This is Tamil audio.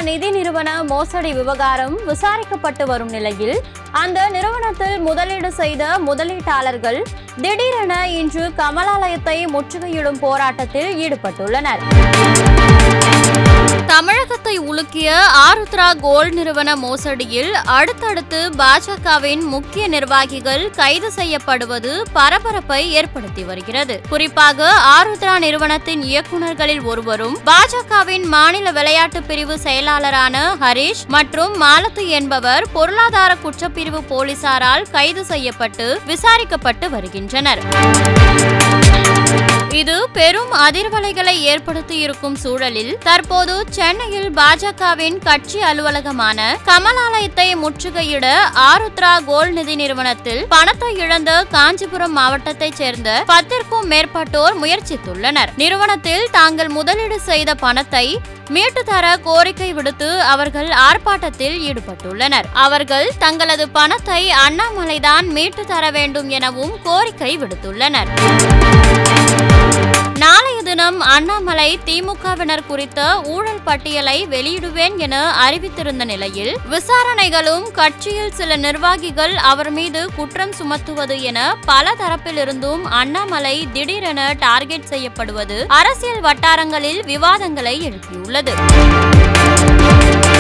நிதி நிறுவன மோசடி விவகாரம் விசாரிக்கப்பட்டு வரும் நிலையில் அந்த நிறுவனத்தில் முதலீடு செய்த முதலீட்டாளர்கள் திடீரென இன்று கமலாலயத்தை முற்றுகையிடும் போராட்டத்தில் ஈடுபட்டுள்ளனர் தமிழகத்தை உலுக்கிய ஆருத்ரா கோல்ட் நிறுவன மோசடியில் அடுத்தடுத்து பாஜகவின் முக்கிய நிர்வாகிகள் கைது செய்யப்படுவது பரபரப்பை ஏற்படுத்தி வருகிறது குறிப்பாக ஆருத்ரா நிறுவனத்தின் இயக்குநர்களில் ஒருவரும் பாஜகவின் மாநில விளையாட்டு பிரிவு செயலாளரான ஹரிஷ் மற்றும் மாலத்து என்பவர் பொருளாதார குற்றப்பிரிவு போலீசாரால் கைது செய்யப்பட்டு விசாரிக்கப்பட்டு வருகின்றனர் இது பெரும் அதிர்வலைகளை ஏற்படுத்தி இருக்கும் சூழலில் தற்போது சென்னையில் பாஜகவின் கட்சி அலுவலகமான கமலாலயத்தை முற்றுகையிட ஆருத்ரா கோல்ட் நிதி நிறுவனத்தில் பணத்தை இழந்த காஞ்சிபுரம் மாவட்டத்தைச் சேர்ந்த பத்திற்கும் மேற்பட்டோர் முயற்சித்துள்ளனர் நிறுவனத்தில் தாங்கள் முதலீடு செய்த பணத்தை மீட்டு தர கோரிக்கை விடுத்து அவர்கள் ஆர்ப்பாட்டத்தில் ஈடுபட்டுள்ளனர் அவர்கள் தங்களது பணத்தை அண்ணாமலைதான் மீட்டு தர வேண்டும் எனவும் கோரிக்கை விடுத்துள்ளனர் நாளைய தினம் அண்ணாமலை திமுகவினர் குறித்த ஊழல் பட்டியலை வெளியிடுவேன் என அறிவித்திருந்த நிலையில் விசாரணைகளும் கட்சியில் சில நிர்வாகிகள் அவர் மீது குற்றம் சுமத்துவது என பல தரப்பிலிருந்தும் அண்ணாமலை திடீரென டார்கெட் செய்யப்படுவது அரசியல் வட்டாரங்களில் விவாதங்களை எழுப்பியுள்ளது